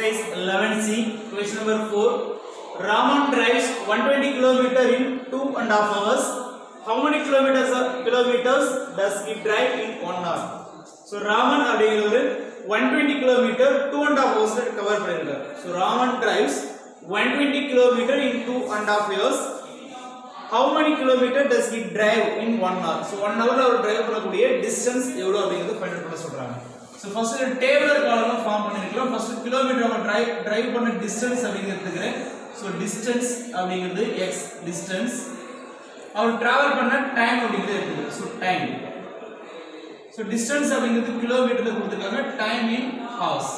exercise 11C, question number 4. Raman drives 120 kilometer in two and a half hours. How many kilometers kilometers does he drive in one hour? So Raman அப்படிங்கிறவர் 120 kilometer two and a half hours cover பண்ணிருக்காரு. So Raman drives 120 kilometer in two and a half hours. How many kilometer does he drive in one hour? So one hour அவர் drive பண்ணக்கூடிய distance எவ்வளவு அப்படிங்கிறது find பண்ண சொல்றாங்க. So first டேபிளர் column form பண்ணிருக்கலாம் first kilometre அவங்க drive drive பண்ண distance அப்படிங்கிறதுக்கு ஸோ டிஸ்டன்ஸ் அப்படிங்கிறது எக்ஸ் டிஸ்டன்ஸ் அவர் டிராவல் பண்ண டைம் அப்படிங்கிறது இருக்குது ஸோ டைம் ஸோ டிஸ்டன்ஸ் அப்படிங்கிறது கிலோமீட்டர்ல கொடுத்துருக்காங்க time in hours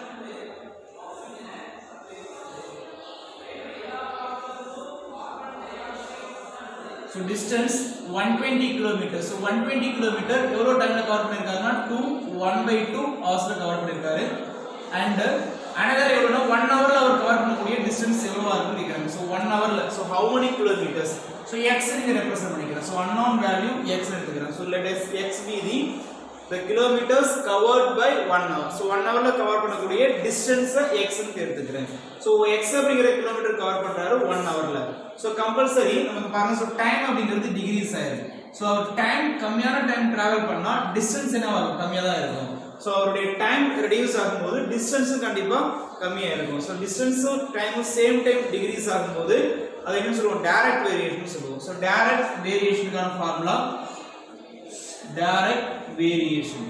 so distance one twenty kilometre so one twenty kilometre எவ்வளோ டைமில் கவர் பண்ணியிருக்காருன்னா டூ ஒன் பை டூ ஹவர்ஸில் கவர் பண்ணியிருக்காரு அண்ட் அனதர் எவ்வளோனா ஒன் ஹவரில் அவர் கவர் பண்ணக்கூடிய டிஸ்டன்ஸ் எவ்வளோ இருக்குன்னு கேட்குறாங்க ஸோ ஒன் ஹவரில் so how many kilometres so X நீங்கள் ரெப்ரசென்ட் பண்ணிக்கிறேன் ஸோ unknown வேல்யூ எக்ஸ் எடுத்துக்கிறேன் so let us X be the the kilometers covered by one hour so one hourல கவர் பண்ணக்கூடிய distance x ன்னு எடுத்துக்கிறேன் so x அப்படிங்கிற கிலோமீட்டர் கவர் பண்றாரு one hourல so compulsory நமக்கு பாருங்க so time அப்படிங்கிறது டிகிரிஸ் ஆயிருக்கு so அவர் டைம் கம்மியான டைம் டிராவல் பண்ணா டிஸ்டன்ஸ் என்ன ஆகும் கம்மியா தான் இருக்கும் so அவருடைய டைம் ரெடியூஸ் ஆகும்போது டிஸ்டன்ஸும் கண்டிப்பா கம்மியா இருக்கும் so டிஸ்டன்ஸும் டைமும் சேம் டைம் டிகிரிஸ் ஆகும்போது அது என்ன சொல்லுவோம் டைரக்ட் வேரியேஷன் சொல்லுவோம் so டைரக்ட் வேரியேஷனுக்கான formula direct variation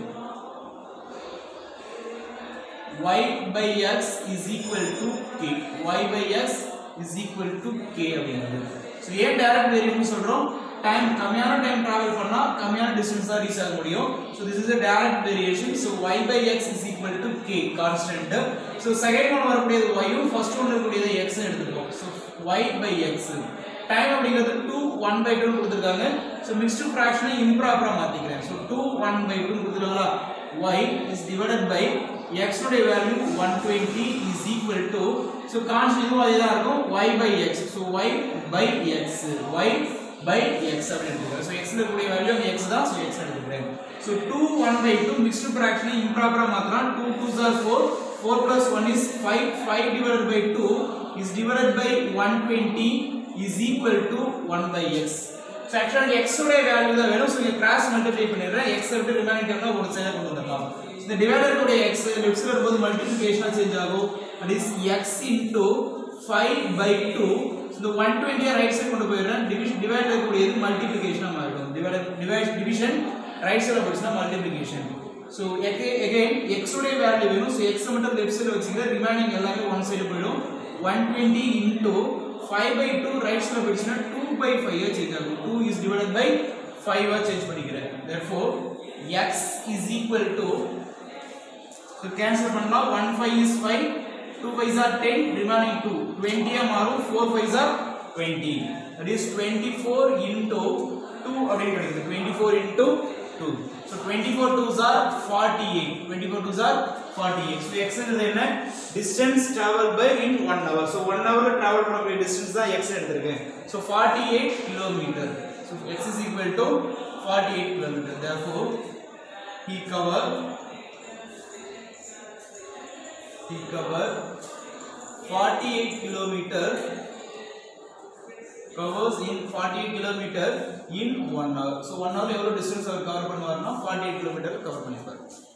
y by x is equal to k y by x is equal to k அப்படிங்கிறது ஸோ ஏன் டைரக்ட் வேரியேஷன் சொல்றோம் டைம் கம்மியான டைம் டிராவல் பண்ணா கம்மியான டிஸ்டன்ஸ் தான் ரீச் ஆக முடியும் so this is a direct variation so y by x is equal to k constant so second one வரக்கூடியது y யும் ஃபர்ஸ்ட் ஒன் இருக்கக்கூடியது x எடுத்துக்கோம் so y by x time அப்படிங்கிறது டூ ஒன் பை டூ கொடுத்துருக்காங்க so mixed ஃப்ராக்ஷனை இம்ப்ராப்பராக மாற்றிக்கிறேன் so two one by two கொடுத்துருக்காங்களா ஒய் இஸ் டிவைடட் பை எக்ஸோடைய value one twenty is equal to so constant இதுவும் அதே தான் இருக்கும் Y by X so Y by X Y by X அப்படின்னு எடுத்துக்கிறேன் ஸோ எக்ஸில் இருக்கக்கூடிய வேல்யூ அந்த எக்ஸ் தான் ஸோ எக்ஸ் எடுத்துக்கிறேன் so two one by two mixed ஃப்ராக்ஷனை இம்ப்ராப்பராக மாற்றலாம் டூ டூ சார் four four plus one is five five divided by two is divided by one twenty is equal to 1 by x so actually x உடைய value தான் வேணும் so இங்க cross multiply பண்ணிடுறேன் x விட்டு ரிமைனிங் டேர்ம்ல ஒரு சைடுல கொண்டு வந்துடலாம் இந்த டிவைடர் உடைய x லெஃப்ட் சைடு வரும்போது மல்டிப்ளிகேஷனா சேஞ்ச் ஆகும் that is x into 5 by 2 so இந்த 120 ரைட் சைடு கொண்டு போயிடுறேன் டிவிஷன் டிவைடர் கூடியது மல்டிப்ளிகேஷனா மாறிடும் டிவைடர் டிவைட் டிவிஷன் ரைட் சைடுல போச்சுனா மல்டிப்ளிகேஷன் ஸோ எகைன் எக்ஸ் உடைய வேல்யூ வேணும் ஸோ எக்ஸ் மட்டும் லெஃப்ட் சைடு வச்சுக்கிறேன் ரிமைனிங் எல்லாமே ஒன் சைடு போயிடும் one twenty into five by two right சைடில் போயிடுச்சுன்னா டூ பை ஃபைவ் சேஞ்ச் ஆகும் two is divided by five change பண்ணிக்கிறேன் therefore X is equal to so cancel பண்ணலாம் one five is five two five are ten remaining two டுவெண்ட்டியாக மாறும் four five are twenty that is twenty four into two அப்படின்னு கிடைக்குது twenty four into two so twenty four twos are forty eight twenty four twos are forty eight so எக்ஸ்ன்றது என்ன distance travel by in one hour so one ஹவரில் travel பண்ணக்கூடிய distance தான் x எடுத்திருக்கேன் so forty eight kilometre so x is equal to forty eight kilometre therefore he cover he cover 48 kilometer covers in 48 kilometer in 1 hour so 1 hour எவ்வளவு distance அவர் cover பண்ணுவார்னா 48 kilometer cover பண்ணிப்பார்